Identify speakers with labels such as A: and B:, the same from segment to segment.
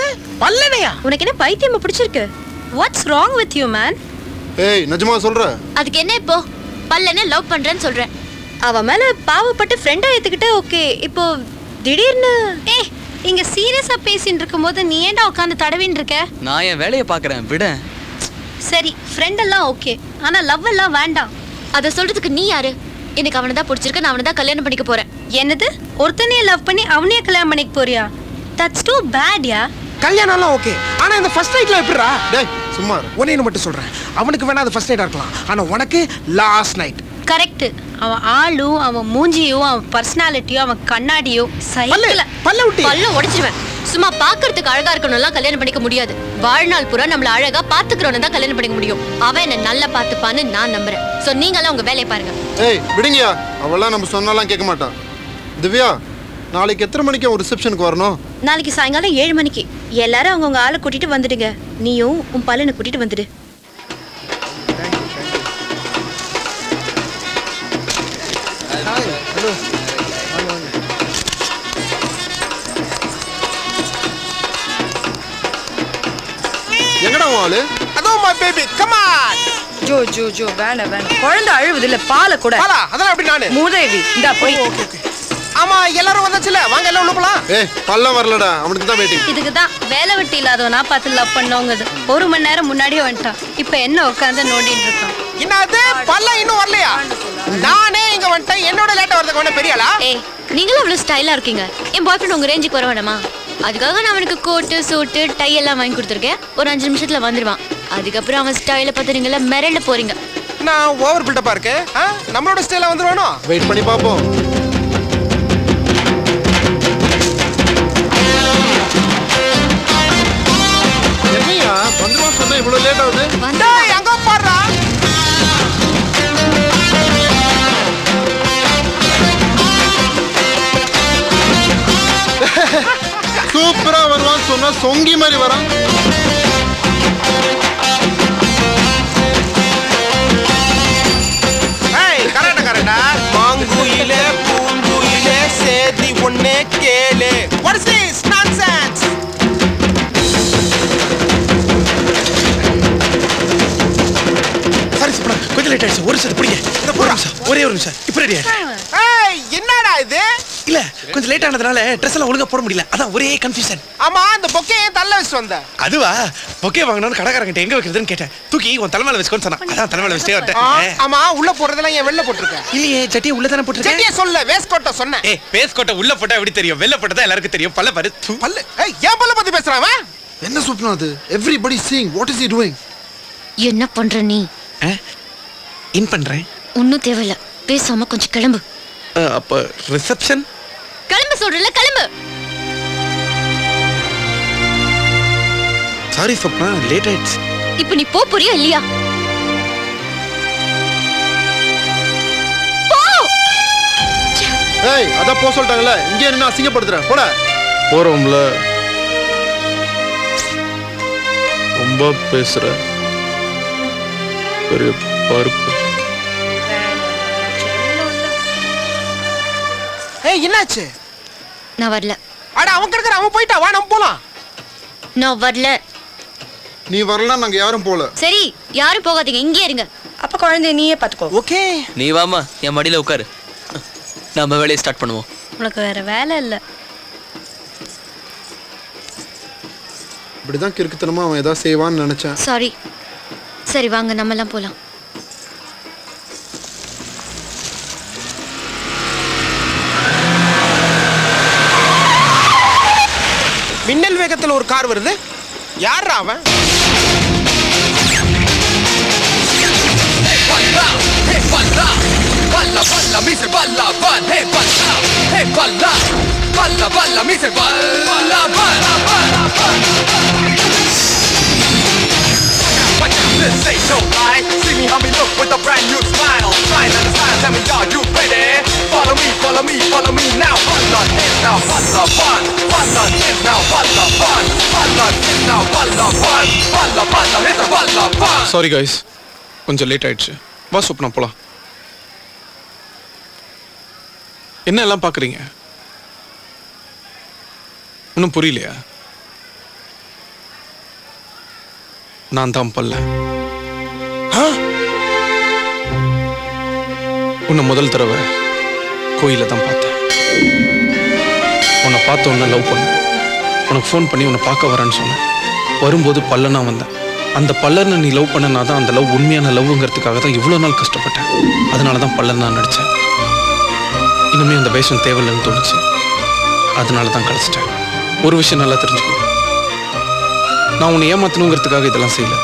A: பல்லனையா
B: உனக்கு என்ன பைத்தியமா பிடிச்சிருக்கு what's wrong with you man
C: ஏய் நிஜமா சொல்ற
D: அதுக்கு என்ன இப்போ பல்லனை லவ் பண்றேன்னு சொல்றேன்
B: அவ மேல பாவப்பட்டு ஃப்ரெண்டா ஏத்துக்கிட்ட ஓகே இப்போ திடீர்னு ஏய் இங்க சீரியஸா பேசிட்டு இருக்கும்போது நீ ஏன்டா உட்காந்து தடவின்னு இருக்க
E: நான் என் வேலையை பார்க்குறேன் விட
B: சரி ஃப்ரெண்ட் எல்லாம் ஓகே ஆனா லவ் எல்லாம் வேண்டாம்
D: அதை சொல்றதுக்கு நீ யாரு எனக்கு அவனை தான் பிடிச்சிருக்கு நான் அவனை தான் கல்யாணம் பண்ணிக்க போறேன்
B: என்னது ஒருத்தனையே லவ் பண்ணி அவனையே கல்யாணம் பண்ணிக்க போறியா தட்ஸ் டூ பேட் யா
A: கல்யாணம்லாம் ஓகே ஆனா இந்த ஃபர்ஸ்ட் நைட்ல எப்படிடா
C: டேய் சும்மா இரு.
A: ஒன்னே மட்டும் சொல்றேன் அவனுக்கு வேணா அது ஃபர்ஸ்ட் நைட்டா இருக்கலாம் ஆனா உனக்கு லாஸ்ட் நைட்
B: கரெக்ட் அவன் ஆளும் அவன் மூஞ்சியும் அவன் பர்சனாலிட்டியும் அவன் கண்ணாடியும்
A: பல்ல
B: சைக்கிள்
A: பல்ல விட்டு
D: பல்ல உடைச்சிருவேன் சும்மா பாக்குறதுக்கு அழகா இருக்கணும்லாம் கல்யாணம் பண்ணிக்க முடியாது வாழ்நாள் பூரா நம்மள அழகா பாத்துக்கிறவன தான் கல்யாணம் பண்ணிக்க முடியும் அவன் என்ன நல்லா பாத்துப்பான்னு நான் நம்புறேன் சோ நீங்களாம் உங்க வேலையை பாருங்க
C: ஏய் விடுங்கயா அவெல்லாம் நம்ம சொன்னாலாம் கேட்க மாட்டான் திவ்யா நாளைக்கு எத்தனை மணிக்கு ஒரு ரிசப்ஷனுக்கு வரணும்
B: நாளைக்கு சாயங்காலம் ஏழு மணிக்கு எல்லாரும் அவங்கவுங்க ஆளை கூட்டிட்டு வந்துடுங்க நீயும் உன் பல்லனை கூட்டிட்டு வந்துடு
C: எங்கடா உன் ஆளு
A: அதோ மை பேபி கம் ஆன்
F: ஜோ ஜோ ஜோ வேணாம் வேணாம் குழந்தை அழுவுது இல்ல பாலை கூட
A: பாலா அதெல்லாம் அப்படி நானு
F: மூதேவி இந்தா போய்
A: ஓகே ஓகே ஆமா எல்லாரும் வந்தாச்சுல வாங்க எல்லாம் உள்ள போலாம்
C: ஏய் பல்லம் வரலடா அவனுக்கு தான் வெயிட்டிங்
B: இதுக்கு தான் வேலை வெட்டி இல்லாதவனா பார்த்து லவ் பண்ணோங்குது ஒரு மணி நேரம் முன்னாடியே வந்துட்டான் இப்போ என்ன உட்காந்து நோண்டிட்டு இருக்கான்
A: என்னது பல்ல இன்னும் வரலையா நானே இங்க வந்துட்டேன் என்னோட லேட்டா வரதுக்கு வேணா பெரிய ஆளா
D: ஏய் நீங்களும் அவ்வளவு ஸ்டைலா இருக்கீங்க என் பாய் ஃப்ரெண்ட் உங்க ரேஞ்சுக்கு வர வேணாமா அதுக்காக நான் அவனுக்கு கோட்டு சூட்டு டை எல்லாம் வாங்கி கொடுத்துருக்கேன் ஒரு அஞ்சு நிமிஷத்துல வந்துருவான் அதுக்கப்புறம் அவன் ஸ்டைல பார்த்து நீங்கள மிரண்ட போறீங்க
A: நான் ஓவர் பில்டப்பா இருக்கேன் ஆ? நம்மளோட ஸ்டைல வந்துருவானோ
C: வெயிட் பண்ணி பார்ப்போம் என்னையா வந்துருவான் சொன்னா இவ்வளவு லேட் ஆகுது
A: டேய் அங்க பாருடா
C: சூப்பரா வருவான்னு சொன்னா சொங்கி மாதிரி வரான்
A: ஏய் கரெக்டா கரெக்டா மாங்குயிலே பூங்குயிலே சேதி ஒண்ணே கேளு what is this nonsense
G: sorry Subra கொஞ்சம் லேட் ஆயிடுச்சு ஒரு நிமிஷம் பிடிங்க
A: இந்த போடா.
G: ஒரு நிமிஷம், ஒரே ஒரு நிமிஷம் இப்போ ரெடி
A: ஏய் என்னடா இது
G: இல்ல கொஞ்சம் லேட் ஆனதுனால ட்ரெஸ் எல்லாம் ஒழுங்கா போட முடியல அதான் ஒரே கன்ஃபியூஷன்
A: ஆமா இந்த பொக்கே ஏன் தள்ள வச்சுட்டு வந்த
G: அதுவா பொக்கே வாங்கணும்னு கடைக்காரங்கிட்ட எங்க வைக்கிறதுன்னு கேட்டேன் தூக்கி உன் தலைமையில வச்சுக்கோன்னு சொன்னா அதான் தலைமையில வச்சுட்டே
A: ஆ,
G: வந்துட்டேன்
A: ஆமா உள்ள போறதெல்லாம் ஏன் வெளில போட்டிருக்க
G: இல்லையே சட்டியை உள்ள தானே போட்டிருக்கேன்
A: செட்டிய சொல்ல வேஸ்ட் கோட்டை சொன்னேன்
G: ஏய் பேஸ் கோட்டை உள்ள போட்டா எப்படி தெரியும் வெளில போட்டா தான் எல்லாருக்கும் தெரியும் பல்ல பாரு தூ.
A: பல்லு ஏய் ஏன் பல்ல பத்தி பேசுறான் அவன்
C: என்ன சுப்னா அது everybody seeing what is he doing
D: என்ன பண்ற நீ
G: ஆ? இன் பண்றேன்
D: ஒன்னும் தேவையில்ல பேசாம கொஞ்சம் கிளம்பு
G: ஆ, அப்ப ரிசப்ஷன்
D: கிளம்பு சொல்றல கிளம்பு
G: சாரி சொப்னா லேட் ஆயிடுச்சு
D: இப்போ நீ போ புரியா இல்லையா போ
C: ஏய் அதான் போக சொல்லிட்டாங்கல்ல இங்கே நின்று அசிங்கப்படுத்துறேன் போட
H: போறோம்ல ரொம்ப பேசுற பெரிய பருப்பு
A: ஏய் என்னாச்சு
D: நான் வரல
A: அட அவன் கிடக்குற அவன் போயிட்டா வா நம்ம போலாம்
D: நான் வரல
C: நீ வரலாம் நாங்க யாரும் போல
D: சரி யாரும் போகாதீங்க இங்கே இருங்க
F: அப்ப குழந்தைய நீயே பாத்துக்கோ
A: ஓகே
E: நீ வாமா என் மடியில உட்காரு நம்ம வேலையை ஸ்டார்ட் பண்ணுவோம்
B: உனக்கு வேற வேலை இல்லை
C: இப்படிதான் கிறுக்குத்தனமா அவன் ஏதாவது செய்வான்னு நினைச்சேன்
D: சாரி சரி வாங்க நம்ம எல்லாம் போலாம்
A: மின்னல் வேகத்துல ஒரு கார் வருது யாரா அவன்
H: சாரி கைஸ் கொஞ்சம் லேட் ஆயிடுச்சு வா சுப்னா போலாம் என்ன எல்லாம் பார்க்குறீங்க ஒன்றும் புரியலையா நான் தான் பல்ல உன்னை முதல் தடவை கோயில தான் பார்த்தேன் உன்னை பார்த்த உடனே லவ் பண்ண உனக்கு ஃபோன் பண்ணி உன்னை பார்க்க வரேன்னு சொன்னேன் வரும்போது பல்லனா வந்தேன் அந்த பல்லனை நீ லவ் பண்ணனா தான் அந்த லவ் உண்மையான லவ்ங்கிறதுக்காக தான் இவ்வளோ நாள் கஷ்டப்பட்டேன் அதனால தான் பல்லன் நான் நடித்தேன் இனிமே அந்த வேஷம் தேவையில்லைன்னு தோணுச்சு அதனால தான் கழிச்சிட்டேன் ஒரு விஷயம் நல்லா தெரிஞ்சுக்கோ நான் உன்னை ஏமாத்தணுங்கிறதுக்காக இதெல்லாம் செய்யல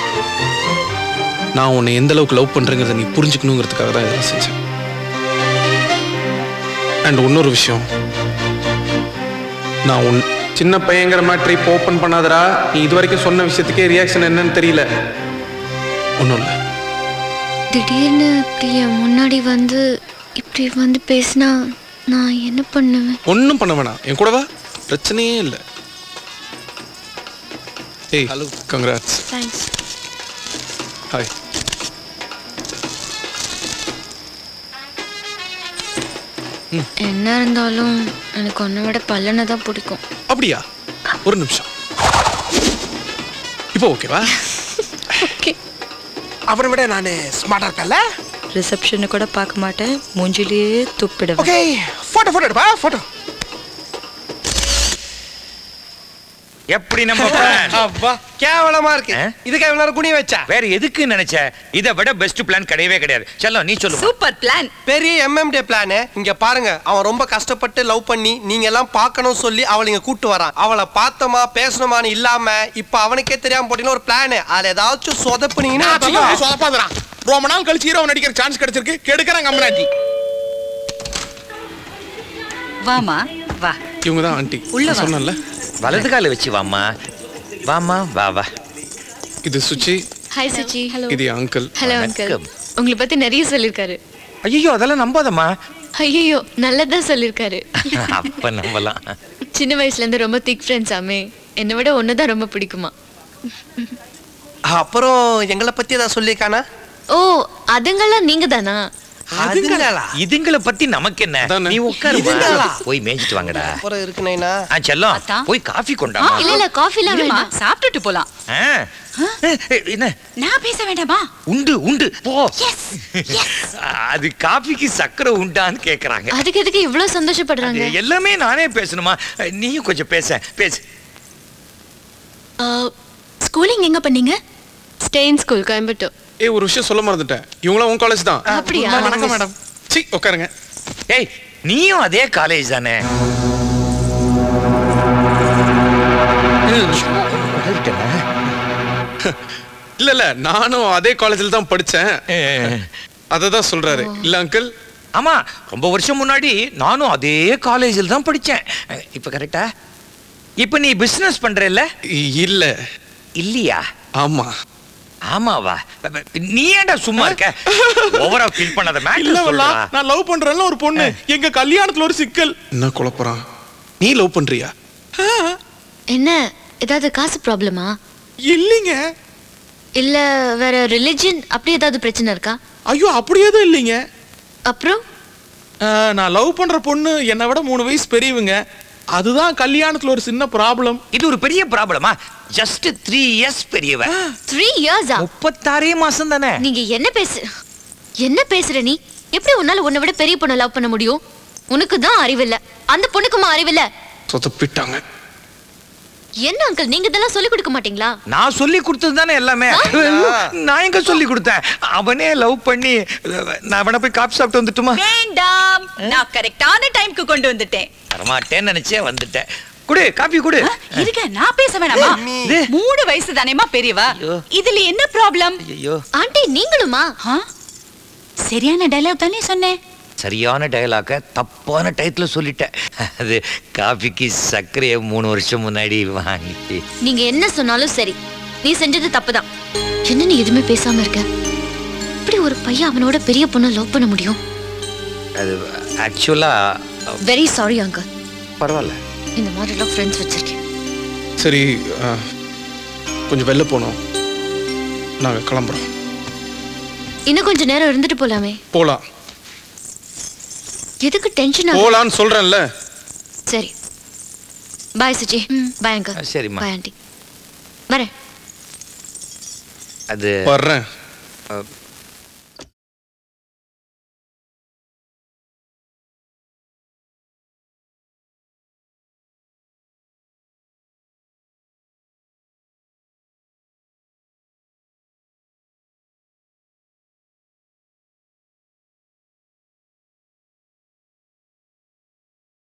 H: நான் உன்னை எந்த அளவுக்கு லவ் பண்றேங்கிறத நீ புரிஞ்சுக்கணுங்கிறதுக்காக தான் இதெல்லாம் செஞ்சேன் அண்ட் இன்னொரு விஷயம் நான் உன் சின்ன பையங்கிற மாதிரி இப்போ ஓப்பன் பண்ணாதடா நீ இது வரைக்கும் சொன்ன விஷயத்துக்கே ரியாக்ஷன் என்னன்னு தெரியல ஒன்றும் இல்லை
D: திடீர்னு இப்படி என் முன்னாடி வந்து இப்படி வந்து பேசினா நான் என்ன பண்ணுவேன்
H: ஒன்றும் பண்ண வேணாம் என் கூடவா பிரச்சனையே இல்லை ஏய் ஹலோ கங்க்ராட்ஸ்
D: தேங்க்ஸ்
H: ஹாய்
D: என்ன இருந்தாலும் எனக்கு உன்னை விட பல்லனை தான் பிடிக்கும்
H: அப்படியா ஒரு நிமிஷம் இப்போ ஓகேவா
A: அவரை விட நான் ஸ்மார்ட்டா இருக்கேன்ல
F: ரிசப்ஷனை கூட பார்க்க மாட்டேன் மூஞ்சிலேயே துப்பிடுவேன்
A: ஓகே போட்டோ போட்டோ எடுப்பா போட்டோ
I: எப்படி நம்ம plan?
A: அப்பா கேவலமா இருக்கு
I: ஆ?
A: இதுக்கு இவ்வளவு நேரம் குனி வச்சா
I: வேற எதுக்கு நினைச்ச இதை விட பெஸ்ட் பிளான் கிடையவே கிடையாது செல்லம் நீ சொல்லு
F: சூப்பர் பிளான்
A: பெரிய எம்எம்டே பிளானு இங்க பாருங்க அவன் ரொம்ப கஷ்டப்பட்டு லவ் பண்ணி நீங்க எல்லாம் பார்க்கணும் சொல்லி அவளை இங்க கூட்டு வரான் அவளை பார்த்தோமா பேசணுமான்னு இல்லாம இப்ப அவனுக்கே தெரியாம போட்டீங்கன்னா ஒரு பிளானு அதுல ஏதாச்சும் சொதப்புனீங்கன்னா வச்சுக்கோ.
G: சொதப்பாதுடா ரொம்ப நாள் கழிச்சு ஹீரோ நடிக்கிற சான்ஸ் கிடைச்சிருக்கு கெடுக்கிறாங்க அம்மனாட்டி
F: வாமா வா
H: இவங்க தான் ஆண்டி
F: உள்ள வா.
H: சொன்னேன்ல
I: வலது கால வச்சு வாம்மா வாம்மா வா வா
H: இது சுச்சி
D: ஹாய் சுச்சி ஹலோ
H: இது அங்கிள்
D: ஹலோ அங்கிள்
I: வணக்கம்.
D: உங்களை பத்தி நிறைய சொல்லியிருக்காரு
I: ஐயோ அதெல்லாம் நம்பாதம்மா
D: ஐயோ நல்லதா சொல்லியிருக்காரு
I: அப்ப நம்பலாம்
D: சின்ன வயசுல இருந்து ரொம்ப திக் ஃப்ரெண்ட்ஸ் ஆமே என்னை விட ஒன்று தான் ரொம்ப பிடிக்குமா
A: அப்புறம் எங்களை பத்தி ஏதாவது சொல்லியிருக்கானா
D: ஓ அதுங்கெல்லாம் நீங்க தானா
A: அதுங்களா
I: இதுங்களை பத்தி நமக்கு என்ன
H: அதானே.
I: நீ உட்காரு
A: இதுங்களா?
I: போய் மேய்ச்சிட்டு வாங்கடா
A: அப்புறம் இருக்கு நைனா
I: ஆ செல்லம்
F: அத்தான்.
I: போய் காஃபி கொண்டா
D: இல்ல இல்ல காஃபிலாம்
F: இருமா
D: வேண்டாம்
F: சாப்பிட்டுட்டு போலாம்
I: என்ன
F: நான் பேச வேண்டாமா
I: உண்டு உண்டு போ அது காஃபிக்கு சக்கரை உண்டான்னு கேக்குறாங்க
D: அதுக்கு எதுக்கு இவ்வளவு சந்தோஷப்படுறாங்க
I: அது எல்லாமே நானே பேசணுமா நீயும் கொஞ்சம் பேச பேசு
B: ஸ்கூலிங் எங்க பண்ணீங்க
D: ஸ்டெயின் ஸ்கூல் கோயம்புத்தூர்
H: ஏய் ஒரு விஷயம் சொல்ல மறந்துட்டேன் இவங்களாம் உன் காலேஜ் தான்
D: அப்படியா?
H: வணக்கம் மேடம் சி உட்காருங்க
I: ஏய் நீயும் அதே காலேஜ் தானே
H: இல்ல இல்ல நானும் அதே காலேஜில் தான் படிச்சேன் அதை தான் சொல்றாரு இல்ல அங்கிள்
I: ஆமா ரொம்ப வருஷம் முன்னாடி நானும் அதே காலேஜில் தான் படிச்சேன் இப்ப கரெக்டா இப்ப நீ பிசினஸ் பண்றல்ல
H: இல்ல
I: இல்லையா
H: ஆமா
I: ஆமாவா நீ ஏன்டா சும்மா இருக்க ஓவரா ஃபீல் பண்ணாத
G: இல்ல
I: மேட்டர்
G: வல்லா
I: சொல்றா
G: நான் லவ் பண்றேன்ல ஒரு பொண்ணு எங்க கல்யாணத்துல ஒரு சிக்கல்
H: என்ன குழப்பறான் நீ லவ் பண்றியா
D: என்ன ஏதாவது காசு ப்ராப்ளமா
G: இல்லைங்க
D: இல்ல வேற ரிலிஜன் அப்படி ஏதாவது பிரச்சனை இருக்கா
G: ஐயோ அப்படி எதுவும் இல்லைங்க
D: அப்புறம்
G: ஆ, நான் லவ் பண்ற பொண்ணு என்னை விட மூணு வயசு பெரியவங்க அதுதான் கல்யாணத்துல ஒரு சின்ன ப்ராப்ளம்
I: இது ஒரு பெரிய ப்ராப்ளமா ஜஸ்ட் த்ரீ இயர்ஸ் பெரியவ
D: த்ரீ இயர்ஸா
I: முப்பத்தாறே மாசம் தானே
D: நீங்க என்ன பேசு என்ன பேசுற நீ எப்படி உன்னால உன்னை விட பெரிய பொண்ணை லவ் பண்ண முடியும் உனக்கு தான் அறிவில்ல அந்த பொண்ணுக்குமா அறிவில்ல
H: சொதப்பிட்டாங்க
D: என்ன அங்கிள் நீங்க இதெல்லாம் சொல்லி கொடுக்க மாட்டீங்களா
I: நான் சொல்லி கொடுத்தது தானே எல்லாமே நான் எங்க சொல்லி கொடுத்தேன் அவனே லவ் பண்ணி நான் அவனை போய் காப்பி சாப்பிட்டு வந்துட்டுமா
F: வேண்டாம் நான் கரெக்டான டைம்க்கு கொண்டு வந்துட்டேன்
I: வரமாட்டேன்னு நினைச்சே வந்துட்டேன் குடு காப்பி குடு
F: இருங்க நான் பேச வேணாமா
I: இது?
F: மூணு வயசு தானேமா பெரியவா
I: ஐயோ.
F: இதுல என்ன ப்ராப்ளம்
I: ஐயோ
D: ஆண்டி நீங்களுமா
F: சரியான டைலாக் தானே சொன்னேன்
I: சரியான டயலாக தப்பான டயத்துல சொல்லிட்டேன் அது காஃபிக்கு சர்க்கரையை மூணு வருஷம் முன்னாடி வாங்கிட்டு
D: நீங்க என்ன சொன்னாலும் சரி நீ செஞ்சது தப்புதான் என்ன நீ எதுவுமே பேசாம இருக்க இப்படி ஒரு பையன் அவனோட பெரிய பொண்ணை லவ் பண்ண முடியும்
I: அது ஆக்சுவலா
D: வெரி சாரி அங்கிள்
I: பரவாயில்ல
D: இந்த மாதிரிலாம் ஃப்ரெண்ட்ஸ் வச்சிருக்கேன்
H: சரி ஆ, கொஞ்சம் வெளில போனோம் நாங்க கிளம்புறோம்
D: இன்னும் கொஞ்ச நேரம் இருந்துட்டு போலாமே
H: போலாம்
D: எதுக்கு டென்ஷன் ஆகுது
H: போலான்னு சொல்றேன்ல
D: சரி பாய் சுச்சி பாய் அங்கிள்
I: சரிம்மா.
D: பாய் ஆண்டி வரேன்
I: அது
H: வர்றேன்
I: அஹ்,